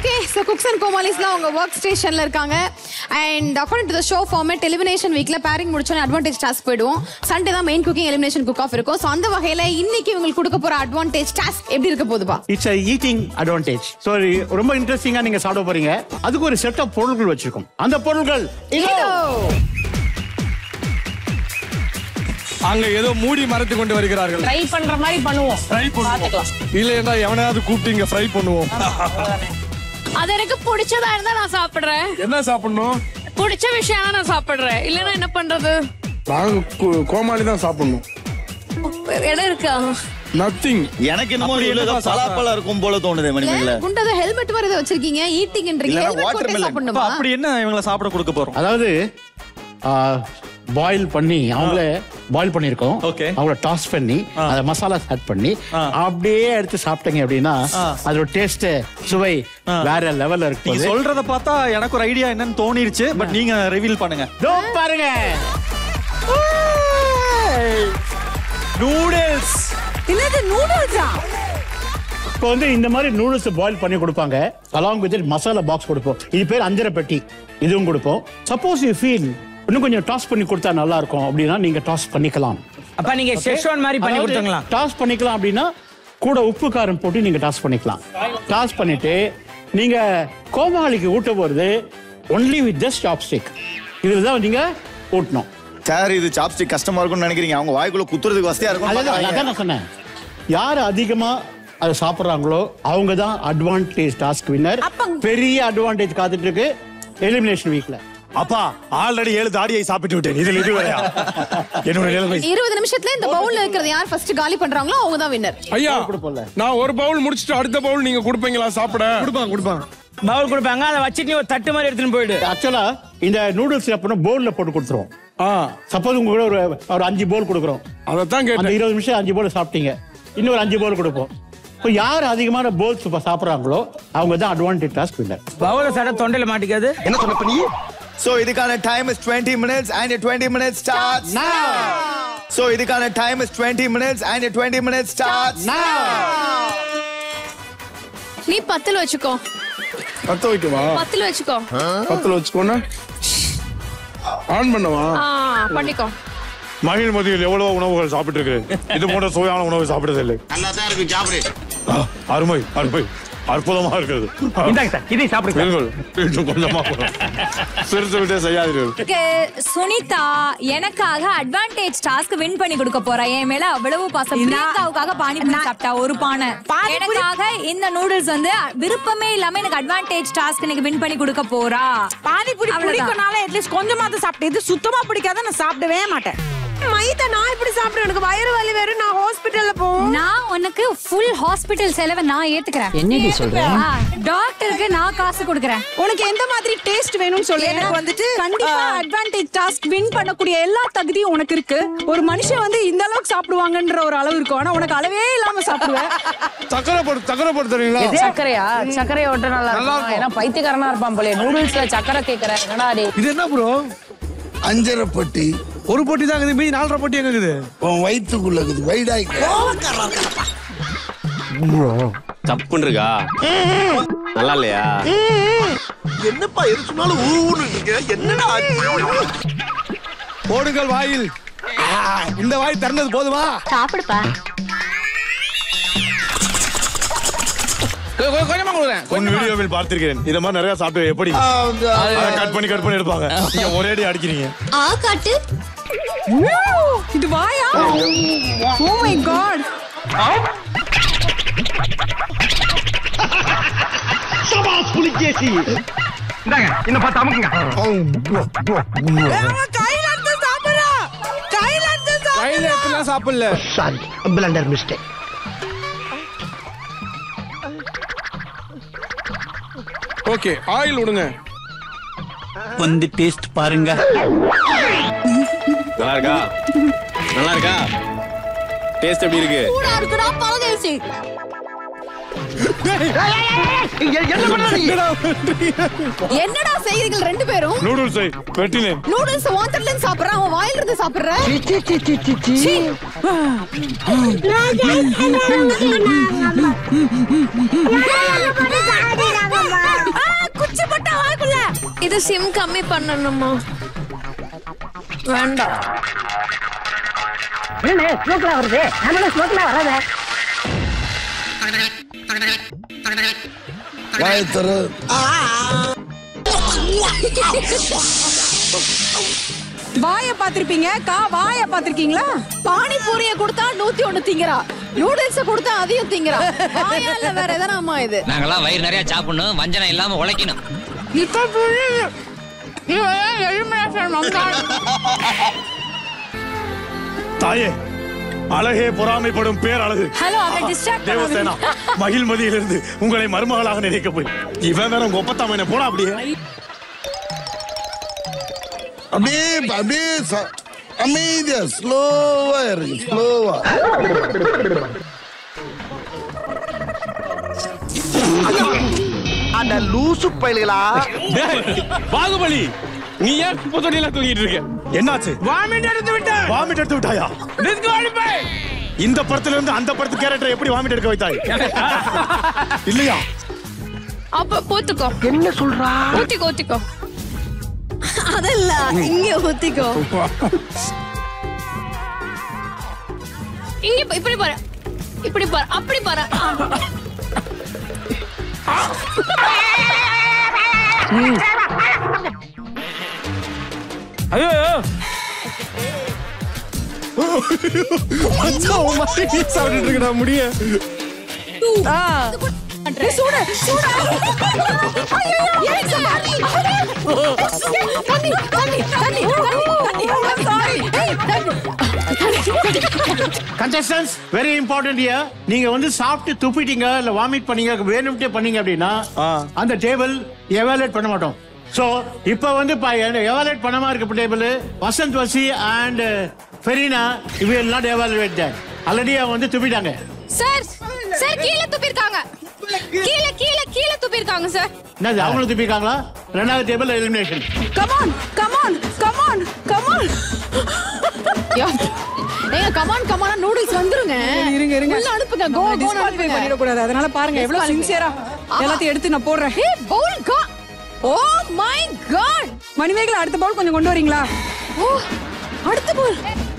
Okay so cooks and கோமாலிஸ்லாம் உங்க work ஸ்டேஷன்ல இருக்காங்க and according to the show format elimination வீக்ல பேரிங் முடிச்சோன்னே அட்வான்டேஜ் டாஸ்க் போயிடுவோம் சண்டே தான் main cooking elimination cook off இருக்கும் ஸோ அந்த வகையில இன்னைக்கு உங்களுக்கு கொடுக்க போற அட்வான்டேஜ் டாஸ்க் எப்படி இருக்க போகுதுப்பா it's a eating advantage so ரொம்ப இன்ட்ரெஸ்டிங்கா நீங்க சாப்பிட போறீங்க அதுக்கு ஒரு செட் ஆஃப் பொருட்கள் வச்சிருக்கோம் அந்த பொருட்கள் இதோ இதோ. அங்க ஏதோ மூடி மறைத்து கொண்டு வருகிறார்கள் ட்ரை பண்ற மாதிரி பண்ணுவோம் ஃப்ரை பண்ணுவோம் இல்லையா எவனையாவது கூப்பிட்டு இங்க ஃப்ரை பண்ணுவோம் அது எனக்கு பிடிச்சதா இருந்தா நான் சாப்பிடுறேன் என்ன சாப்பிடணும் பிடிச்ச விஷயம் நான் சாப்பிடுறேன் இல்லைன்னா என்ன பண்றது நாங்க கோ- கோமாளி தான் சாப்பிடணும் இடம் இருக்கா நத்திங் எனக்கு என்னமோ அப்படி இதுல ஏதோ என்னப்பா சாப்பிட? பலாப்பழம் இருக்கும் போல தோணுது மணிமேகல குண்டத ஹெல்மெட் மாதிரி ஏதோ வச்சிருக்கீங்க ஈட்டிங்ன்றீங்க இல்லைன்னா ஹெல்மெட் போட்டே watermelon. சாப்பிடணுமா அப்ப அப்படி என்ன இவங்கள சாப்பிட கொடுக்க போறோம் அதாவது பாயில் பண்ணி அவங்களே பாயில் பண்ணிருக்கோம் Okay. அவங்கள டாஸ் பண்ணி அதை மசாலா ஆட் பண்ணி அப்படியே எடுத்து சாப்பிட்டீங்க அப்படின்னா அதோட டேஸ்ட் சுவை வேற லெவல்ல நீங்க இருக்கும் சொல்றத பார்த்தா எனக்கு ஒரு ஐடியா என்னன்னு தோணிருச்சு பட் நீங்க ரிவீல் பண்ணுங்க தோ பாருங்க நூடுல்ஸ் என்னது நூடுல்ஸா இப்போ வந்து இந்த மாதிரி நூடுல்ஸ் பாயில் பண்ணி கொடுப்பாங்க அலாங் வித் மசாலா பாக்ஸ் கொடுப்போம் இது பேர் அஞ்சரை பெட்டி இதுவும் கொடுப்போம் சப்போஸ் யூ ஃபீல் இன்னும் கொஞ்சம் டாஸ் பண்ணி கொடுத்தா நல்லா இருக்கும் அப்படின்னா நீங்க டாஸ் பண்ணிக்கலாம் அப்ப நீங்க ஷெஷ்வான் மாதிரி பண்ணி கொடுத்துங்களா டாஸ் பண்ணிக்கலாம் அப்படின்னா கூட உப்பு காரம் போட்டு நீங்க டாஸ் பண்ணிக்கலாம் டாஸ் பண்ணிட்டு நீங்க கோமாளிக்கு ஊட்ட போறது ஒன்லி வித் ஜஸ்ட் சாப்ஸ்டிக் இதுல தான் நீங்க ஊட்டணும் சார் இது சாப்ஸ்டிக் கஷ்டமா இருக்கும்னு நினைக்கிறீங்க அவங்க வாய்க்குள்ள குத்துறதுக்கு வசதியா இருக்கும் அதான் அதான் பார்க்கறாங்க. நான் சொன்னேன் யார் அதிகமா அதை சாப்பிடுறாங்களோ அவங்க தான் அட்வான்டேஜ் டாஸ்க் வின்னர் பெரிய அட்வான்டேஜ் காத்துட்டு இருக்கு எலிமினேஷன் வீக்ல அப்பா ஆல்ரெடி ஏழு தாடியை சாப்பிட்டு விட்டேன் இதுல இது வேறையா என்னோட நிலைமை இருபது நிமிஷத்துல இந்த பவுல்ல இருக்கிறது யார் ஃபர்ஸ்ட் காலி பண்றாங்களோ அவங்க தான் வின்னர் ஐயா கொடுப்போம்ல. நான் ஒரு பவுல் முடிச்சிட்டு அடுத்த பவுல் நீங்க கொடுப்பீங்களா சாப்பிட கொடுப்பாங்க கொடுப்பாங்க பவுல் கொடுப்பாங்க அதை வச்சுட்டு நீ ஒரு தட்டு மாதிரி எடுத்துன்னு போயிடு ஆக்சுவலா இந்த நூடுல்ஸ் எப்படின்னா போல்ல போட்டு கொடுத்துருவோம் ஆ சப்போஸ் உங்க கூட ஒரு ஒரு அஞ்சு போல் கொடுக்குறோம் அதைத்தான் அந்த கேட்டேன் இருபது நிமிஷம் அஞ்சு போல் சாப்பிட்டீங்க இன்னொரு அஞ்சு போல் கொடுப்போம் இப்போ யார் அதிகமான போல்ஸ் சாப்பிட்றாங்களோ அவங்க தான் அட்வான்டேஜ் டாஸ்க் வின்னர் பவுல சட தொண்டையில மாட்டிக்காது என்ன சொன்ன பண்ணி சோ இதுக்கான time is 20 minutes and 20 minutes starts so இதுக்கான time is 20 minutes and 20 minutes starts நீ பத்துல வச்சுக்கோ பத்த வைக்கவா பத்துல வச்சுக்கோ பத்துல வச்சுக்கோன்னா ஆன் பண்ணவா ஆ பண்ணிக்கோ மகிழ் மதியில் எவ்வளவு உணவுகள் சாப்பிட்டு இருக்கிறேன் இது போன்ற சுவையான உணவு சாப்பிட்டதில்லை அருமை அருமை அற்புதமா இருக்கிறது இதை சாப்பிடுங்க இருங்கள். இன்னும் கொஞ்சமா சிரித்து விட்டே செய்யாதீர்கள் எனக்கு சுனிதா எனக்காக அட்வான்டேஜ் டாஸ்க் வின் பண்ணி கொடுக்க போறா என் மேல அவ்வளவு பாசம் பிரியங்காவுக்காக பானிபூரி சாப்பிட்டா ஒரு பானை எனக்காக இந்த நூடுல்ஸ் வந்து விருப்பமே இல்லாம எனக்கு அட்வான்டேஜ் டாஸ்க் எனக்கு வின் பண்ணி கொடுக்க போறா பானிபூரி அவ்வளவுதான். பிடிக்கும்னால அட்லீஸ்ட் கொஞ்சமாவது சாப்பிட்டேன் இது சுத்தமா பிடிக்காத நான் சாப்பிடவே மாட்டேன் மைத்த நான் இப்படி சாப்பிடுவேன் எனக்கு வயிறு வலி வேறு நான் ஹாஸ்பிட்டல்ல போவோம் நான் உனக்கு ஃபுல் ஹாஸ்பிட்டல் செலவை நான் ஏத்துக்கிறேன் என்னடி சொல்ற ஆ, டாக்டருக்கு நான் காசு கொடுக்கறேன் உனக்கு எந்த மாதிரி டேஸ்ட் வேணும்னு சொல்லி எனக்கு வந்துட்டு கண்டிப்பா அட்வான்டேஜ் டாஸ்க் வின் பண்ணக்கூடிய எல்லா தகுதியும் உனக்கு இருக்கு ஒரு மனுஷன் வந்து இந்த அளவுக்கு சாப்பிடுவாங்கன்ற ஒரு அளவு இருக்கும் ஆனா உனக்கு அளவே இல்லாம சாப்பிடுவேன் சக்கரை போட்டு சக்கரை போட்டு தருவீங்களா சக்கரையா சக்கரையை ஒட்ட நல்லா நல்லா இருக்கும் இருக்கும். ஏன்னா பைத்தியக்காரனா இருப்பான் போல நூடுல்ஸ்ல சக்கரை கேக்குற என்னடா டேய் இது என்ன ப்ரோ அஞ்சரை பட்டி ஒரு பொட்டி தான் இருக்குது மீதி நாலரை பொட்டி எங்க இருக்குது உன் வயிற்றுக்குள்ள இருக்குது வைடாய் தப்புன்னு இருக்கா நல்லா இல்லையா என்னப்பா எது சொன்னாலும் ஊன்னு இருக்கீங்க என்னடா போடுங்கள் வாயில் ஆ, இந்த வாய் திறந்தது போதுமா சாப்பிடுப்பா கொ- கொ- கொஞ்சமா கொடுக்குறேன் உன் வீடியோவில் பார்த்திருக்கிறேன் இத மாதிரி நிறைய சாப்பிட்டு எப்படி அதை கட் பண்ணி கட் பண்ணி எடுப்பாங்க நீங்க ஒரே அடி அடிக்கிறீங்க ஆ காட்டு இது வாயா ஓ மை காட் கையில எடுத்து சாப்பிடுறா கையில எடுத்து கையில எடுத்துலாம் சாப்பிடல sorry blunder mistake okay oil விடுங்க வந்து டேஸ்ட் பாருங்க நல்லா இருக்கா நல்லா இருக்கா டேஸ்ட் எப்படி இருக்கு கூட இருக்குடா பரதேசி என்னடா செய்றீர்கள் ரெண்டு பேரும் நூடுல்ஸ் வெட்டினேன் நூடுல்ஸ் வாட்டர்ல இருந்து சாப்பிடுறான் அவன் வாயில இருந்து சாப்பிடுற இது சிம் கம்மி பண்ணணுமா வேண்டாம் என்ன ஸ்மோக்லாம் வருது அதனால ஸ்மோக்லாம் வராத வாய் தரு வாய பாத்திருப்பீங்க கா வாய பாத்திருக்கீங்களா பானிபூரிய கொடுத்தா நூத்தி ஒண்ணு திங்கிறா நூடுல்ஸ் கொடுத்தா அதையும் திங்கிறா வாயா இல்ல வேற எதனா அம்மா இது நாங்கெல்லாம் வயிறு நிறைய சாப்பிடணும் வஞ்சனம் இல்லாம உழைக்கணும் இப்ப புரியுது இவன் எலிமினேஷன் வந்தான் தாயே அழகே பொறாமைப்படும் பேர் அழகு ஹலோ அவரை டிஸ்ட்ராக்ட் தேவசேனா மகிழ்மதியிலிருந்து உங்களை மருமகளாக நினைக்க போய் இவன் வேற உங்க ஒப்பத்தாம என்ன போடா அப்படியே அப்படியே அப்படியே ச- அமைதியா ஸ்லோவா இருக்கு ஸ்லோவா அந்த லூசு பயல்களா பாகுபலி நீ ஏன் குப்பை தொட்டியில தூங்கிட்டு இருக்க என்னாச்சு வாமிட் எடுத்து விட்டேன் வாமிட் எடுத்து விட்டாயா டிஸ்குவாலிஃபை இந்த படத்துல இருந்து அந்த படத்து கேரக்டர் எப்படி வாமிட் எடுக்க வைத்தாய் இல்லையா அப்ப போத்துக்கோ என்ன சொல்றா ஊத்திக்கோ ஊத்திக்கோ அதல்ல இங்க ஊத்திக்கோ இங்க பா- இப்படி பாரு இப்படி பாரு அப்படி பாரு ஆ. ஐயோ மச்சான் உன் மாதிரி நீ சாப்பிட்டுட்டு இருக்கடா முடிய சூடு சூடு தண்ணி தண்ணி தண்ணி தண்ணி sorry contestants very important here நீங்க வந்து சாப்பிட்டு துப்பிட்டீங்க இல்ல வாமிட் பண்ணீங்க வேணும்ட்டே பண்ணீங்க அப்படின்னா அந்த டேபிள் எவாலுவேட் பண்ண மாட்டோம் சோ இப்போ வந்து எவாலுவேட் பண்ணாம இருக்க டேபிள் வசந்த் வசி அண்ட் ஃபெரினா இவ எல்லாம் எவாலுவேட் தான் ஆல்ரெடி வந்து துப்பிட்டாங்க சார் சார் கீழே துப்பிருக்காங்க கீழே கீழே கீழே துப்பிருக்காங்க சார் என்னது அவங்களும் துப்பிருக்காங்களா ரெண்டாவது table elimination come on come on come on come on ஏங்க கமான் கமான் நூடுல்ஸ் வந்துருங்க இருங்க இருங்க உள்ள அனுப்புங்க கோ கோ டிஸ்குவாலிஃபை பண்ணிட கூடாது அதனால பாருங்க எவ்வளவு சின்சியரா எல்லாத்தையும் எடுத்து நான் போடுறேன் ஹே பவுல் கா ஓ மை காட் மணிமேகலை அடுத்த பவுல் கொஞ்சம் கொண்டு வரீங்களா ஓ அடுத்த பவுல்